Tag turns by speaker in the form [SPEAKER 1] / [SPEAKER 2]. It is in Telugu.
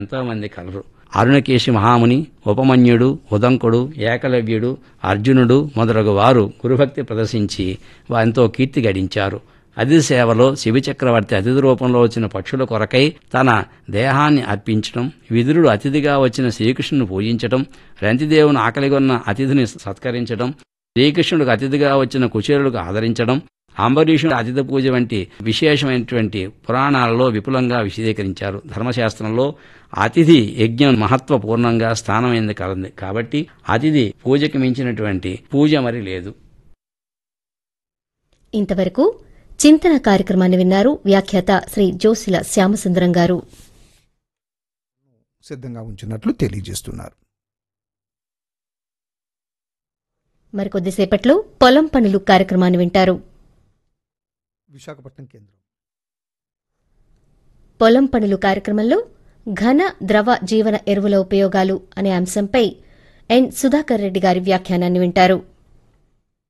[SPEAKER 1] ఎంతోమంది కలరు అరుణకేశి మహాముని ఉపమన్యుడు ఉదంకుడు ఏకలవ్యుడు అర్జునుడు మొదలగు వారు గురుభక్తి ప్రదర్శించి వారితో కీర్తి గడించారు అతిథి సేవలో శివచక్రవర్తి అతిథి రూపంలో వచ్చిన పక్షుల కొరకై తన దేహాన్ని అర్పించడం విదురుడు అతిథిగా వచ్చిన శ్రీకృష్ణుని పూజించడం రంతిదేవుని ఆకలిగొన్న అతిథిని సత్కరించడం శ్రీకృష్ణుడికి అతిథిగా వచ్చిన కుచేరులకు ఆదరించడం అంబరీషుడు అతిథి పూజ వంటి విశేషమైనటువంటి పురాణాలలో విపులంగా విశదీకరించారు ధర్మశాస్త్రంలో అతిథి యజ్ఞం మహత్వపూర్ణంగా స్థానమైంది కలది కాబట్టి అతిథి పూజకి మించినటువంటి పూజ మరి లేదు
[SPEAKER 2] ఇంతవరకు చింతన కార్యక్రమాన్ని విన్నారు వ్యాఖ్యాత శ్రీ జోసిల శ్యామసుందరం గారు
[SPEAKER 3] సిద్ధంగా ఉంచినట్లు తెలియజేస్తున్నారు
[SPEAKER 2] మరికొద్దిసేపట్లో పొలం పనులు కార్యక్రమాన్ని వింటారు
[SPEAKER 3] విశాఖపట్నం కేంద్రం
[SPEAKER 2] పొలం పనులు కార్యక్రమంలో ఘన ద్రవ జీవన ఎరువుల ఉపయోగాలు అనే అంశంపై ఎన్ సుధాకర్ రెడ్డి గారి వ్యాఖ్యానాన్ని వింటారు